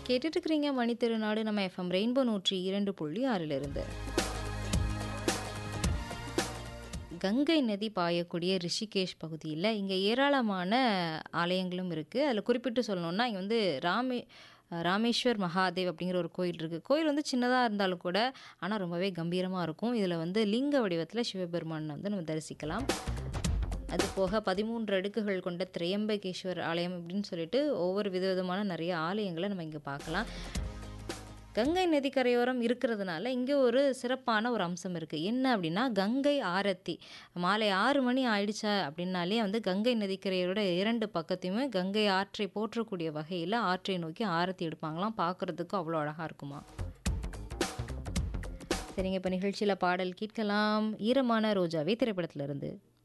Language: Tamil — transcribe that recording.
கேட்டுட்டு இருக்கிறீங்க மணி திருநாடு நம்ம எஃப்எம் ரெயின்போ நூற்றி இரண்டு புள்ளி ஆறிலிருந்து கங்கை நதி பாயக்கூடிய ரிஷிகேஷ் பகுதியில் இங்கே ஏராளமான ஆலயங்களும் இருக்குது அதில் குறிப்பிட்டு சொல்லணும்னா இங்கே வந்து ராமே ராமேஸ்வர் மகாதேவ் அப்படிங்கிற ஒரு கோயில் இருக்குது கோயில் வந்து சின்னதாக இருந்தாலும் கூட ஆனால் ரொம்பவே கம்பீரமாக இருக்கும் இதில் வந்து லிங்க வடிவத்தில் சிவபெருமான் வந்து நம்ம தரிசிக்கலாம் அது போக பதிமூன்று அடுக்குகள் கொண்ட திரையம்பகேஸ்வர் ஆலயம் அப்படின்னு சொல்லிட்டு ஒவ்வொரு விதவிதமான நிறைய ஆலயங்களை நம்ம இங்கே பார்க்கலாம் கங்கை நதிக்கரையோரம் இருக்கிறதுனால இங்கே ஒரு சிறப்பான ஒரு அம்சம் இருக்குது என்ன அப்படின்னா கங்கை ஆரத்தி மாலை ஆறு மணி ஆயிடுச்சா அப்படின்னாலே வந்து கங்கை நதிக்கரையோட இரண்டு பக்கத்தையுமே கங்கை ஆற்றை போற்றக்கூடிய வகையில் ஆற்றை நோக்கி ஆரத்தி எடுப்பாங்களாம் பார்க்குறதுக்கு அவ்வளோ அழகாக இருக்குமா சரிங்க இப்போ நிகழ்ச்சியில் பாடல் கேட்கலாம் ஈரமான ரோஜாவே திரைப்படத்திலிருந்து